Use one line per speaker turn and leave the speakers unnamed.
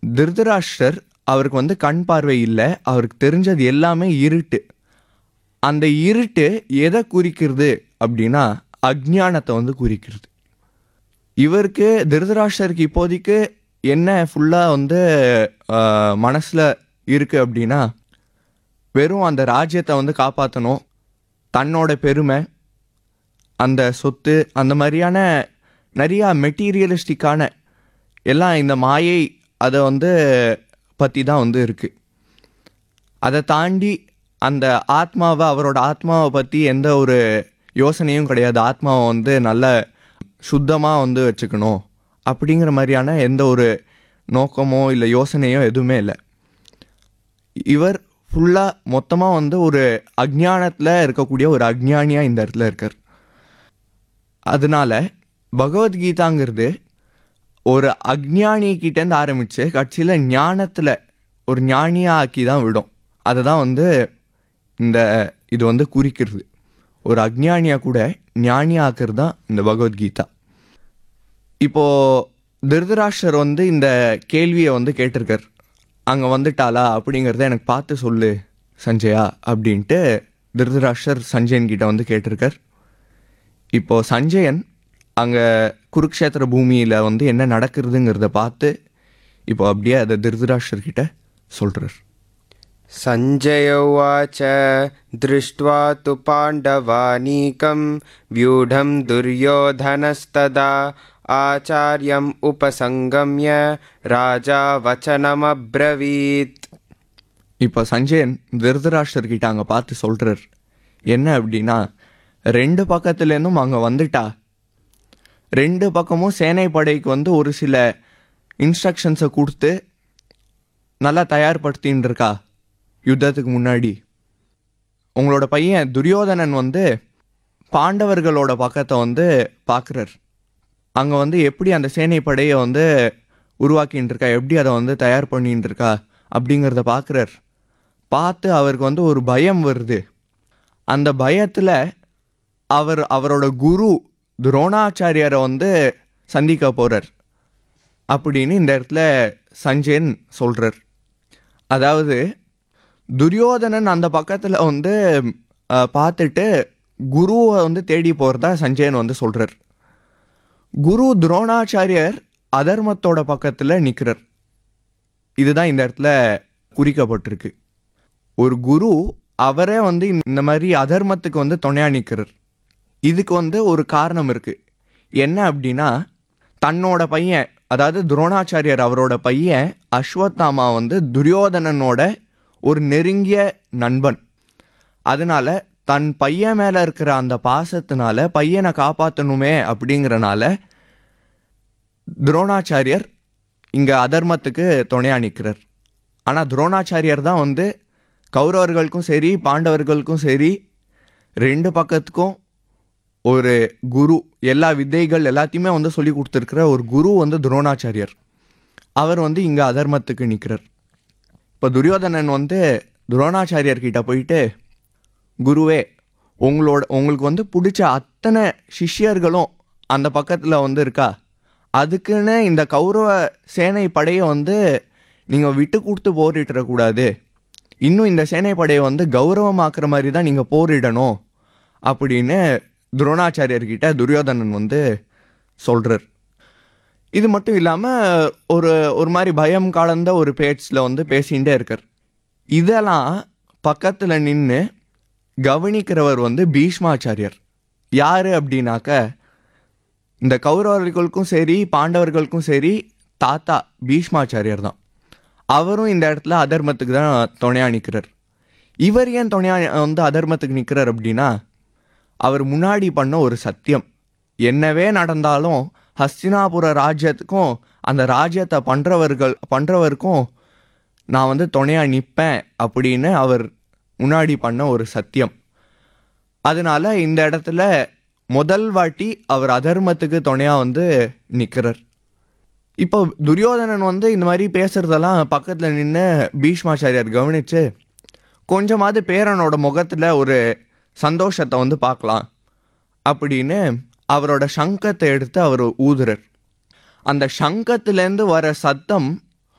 திருதராஷ்டர் அவருக்கு வந்து கண் பார்வை இல்லை அவருக்கு தெரிஞ்சது எல்லாமே இருட்டு அந்த இருட்டு எதை குறிக்கிறது அப்படின்னா அஜ்ஞானத்தை வந்து குறிக்கிறது இவருக்கு திருதராஷ்டருக்கு இப்போதைக்கு என்ன ஃபுல்லாக வந்து மனசில் இருக்குது அப்படின்னா வெறும் அந்த ராஜ்யத்தை வந்து காப்பாற்றணும் தன்னோட பெருமை அந்த சொத்து அந்த மாதிரியான நிறையா மெட்டீரியலிஸ்டிக்கான எல்லாம் இந்த மாயை அதை வந்து பற்றி தான் வந்து இருக்குது அதை தாண்டி அந்த ஆத்மாவை அவரோட ஆத்மாவை பற்றி எந்த ஒரு யோசனையும் கிடையாது ஆத்மாவை வந்து நல்ல சுத்தமாக வந்து வச்சுக்கணும் அப்படிங்கிற மாதிரியான எந்த ஒரு நோக்கமோ இல்லை யோசனையோ எதுவுமே இல்லை இவர் ஃபுல்லாக மொத்தமாக வந்து ஒரு அஜ்ஞானத்தில் இருக்கக்கூடிய ஒரு அஜ்ஞானியாக இந்த இடத்துல இருக்கார் அதனால பகவத்கீதாங்கிறது ஒரு அஜ்ஞானி கிட்டேருந்து ஆரம்பித்து கட்சியில் ஞானத்தில் ஒரு ஞானியாக ஆக்கி தான் விடும் அதை தான் வந்து இந்த இது வந்து குறிக்கிறது ஒரு அஜ்ஞானியாக கூட ஞானியாக ஆக்குறது தான் இந்த பகவத்கீதா இப்போது திருதராஷ்டர் வந்து இந்த கேள்வியை வந்து கேட்டிருக்கார் அங்கே வந்துட்டாளா அப்படிங்கிறத எனக்கு பார்த்து சொல்லு சஞ்சயா அப்படின்ட்டு திருதராஷ்டர் சஞ்சயன் கிட்ட வந்து கேட்டிருக்கார் இப்போ சஞ்சயன் அங்கே குருக்ஷேத்திர பூமியில் வந்து என்ன நடக்கிறதுங்கிறத பார்த்து இப்போ அப்படியே அதை திருதராஷ்டர் கிட்ட சொல்கிறார்
सञ्जय उवाच दृष्ट्वा तु पाण्डवानीकं व्यूढं दुर्योधनस्तदा आचार्यम् उपसङ्गम्य राजा वचनमब्रवीत्
இப்போ சஞ்சயன் திருதராஷ்டர் கிட்ட அங்கே பார்த்து சொல்கிறார் என்ன அப்படின்னா ரெண்டு பக்கத்துலேருந்தும் அங்கே வந்துட்டா ரெண்டு பக்கமும் சேனை படைக்கு வந்து ஒரு சில இன்ஸ்ட்ரக்ஷன்ஸை கொடுத்து நல்லா தயார்படுத்தின்னு இருக்கா யுத்தத்துக்கு முன்னாடி உங்களோட பையன் துரியோதனன் வந்து பாண்டவர்களோட பக்கத்தை வந்து பார்க்குறார் அங்கே வந்து எப்படி அந்த சேனை படையை வந்து உருவாக்கின்னு இருக்கா எப்படி அதை வந்து தயார் பண்ணின்னு இருக்கா அப்படிங்கிறத பார்க்குறார் பார்த்து அவருக்கு வந்து ஒரு பயம் வருது அந்த பயத்தில் அவர் அவரோட குரு துரோணாச்சாரியாரை வந்து சந்திக்க போகிறார் அப்படின்னு இந்த இடத்துல சஞ்சயன் சொல்கிறார் அதாவது துரியோதனன் அந்த பக்கத்தில் வந்து அஹ், பார்த்துட்டு குருவை வந்து தேடி போகிறதா சஞ்சயன் வந்து சொல்கிறார் குரு துரோணாச்சாரியர் அதர்மத்தோட பக்கத்தில் நிற்கிறார் இதுதான் இந்த இடத்துல குறிக்கப்பட்டிருக்கு ஒரு குரு அவரே வந்து இந்த மாதிரி அதர்மத்துக்கு வந்து துணையா நிற்கிறார் இதுக்கு வந்து ஒரு காரணம் இருக்கு என்ன அப்படின்னா தன்னோட பையன் அதாவது துரோணாச்சாரியர் அவரோட பையன் அஸ்வத்தாமா வந்து துரியோதனனோட ஒரு நெருங்கிய நண்பன் அதனால தன் பையன் மேலே இருக்கிற அந்த பாசத்தினால பையனை காப்பாற்றணுமே அப்படிங்கிறனால துரோணாச்சாரியர் இங்கே அதர்மத்துக்கு துணையா நிற்கிறார் ஆனால் துரோணாச்சாரியர் தான் வந்து கௌரவர்களுக்கும் சரி பாண்டவர்களுக்கும் சரி ரெண்டு பக்கத்துக்கும் ஒரு குரு எல்லா வித்தைகள் எல்லாத்தையுமே வந்து சொல்லி கொடுத்துருக்கிற ஒரு குரு வந்து துரோணாச்சாரியர் அவர் வந்து இங்கே அதர்மத்துக்கு நிற்கிறார் இப்போ துரியோதனன் வந்து துரோணாச்சாரியர் கிட்ட போயிட்டு குருவே உங்களோட உங்களுக்கு வந்து பிடிச்ச அத்தனை சிஷ்யர்களும் அந்த பக்கத்தில் வந்து இருக்கா அதுக்குன்னு இந்த கௌரவ சேனை படையை வந்து நீங்கள் விட்டு கொடுத்து போரிட்டுறக்கூடாது இன்னும் இந்த சேனை படையை வந்து கௌரவமாக்குற மாதிரி தான் நீங்கள் போரிடணும் அப்படின்னு துரோணாச்சாரியர்கிட்ட துரியோதனன் வந்து சொல்கிறார் இது மட்டும் இல்லாமல் ஒரு ஒரு மாதிரி பயம் கலந்த ஒரு பேச்சில் வந்து பேசிகிட்டே இருக்கார் இதெல்லாம் பக்கத்தில் நின்று கவனிக்கிறவர் வந்து பீஷ்மாச்சாரியர் யார் அப்படின்னாக்க இந்த கௌரவர்களுக்கும் சரி பாண்டவர்களுக்கும் சரி தாத்தா பீஷ்மாச்சாரியர் தான் அவரும் இந்த இடத்துல அதர்மத்துக்கு தான் துணையா நிற்கிறார் இவர் ஏன் துணையா வந்து அதர்மத்துக்கு நிற்கிறார் அப்படின்னா அவர் முன்னாடி பண்ண ஒரு சத்தியம் என்னவே நடந்தாலும் ஹஸ்தினாபுர ராஜ்யத்துக்கும் அந்த ராஜ்யத்தை பண்ணுறவர்கள் பண்ணுறவருக்கும் நான் வந்து துணையா நிற்பேன் அப்படின்னு அவர் முன்னாடி பண்ண ஒரு சத்தியம் அதனால இந்த இடத்துல முதல் வாட்டி அவர் அதர்மத்துக்கு துணையா வந்து நிற்கிறார் இப்போ துரியோதனன் வந்து இந்த மாதிரி பேசுறதெல்லாம் பக்கத்தில் நின்று பீஷ்மாச்சாரியார் கவனிச்சு கொஞ்சமாவது பேரனோட முகத்தில் ஒரு சந்தோஷத்தை வந்து பார்க்கலாம் அப்படின்னு அவரோட சங்கத்தை எடுத்து அவர் ஊதுறார் அந்த சங்கத்திலேருந்து வர சத்தம்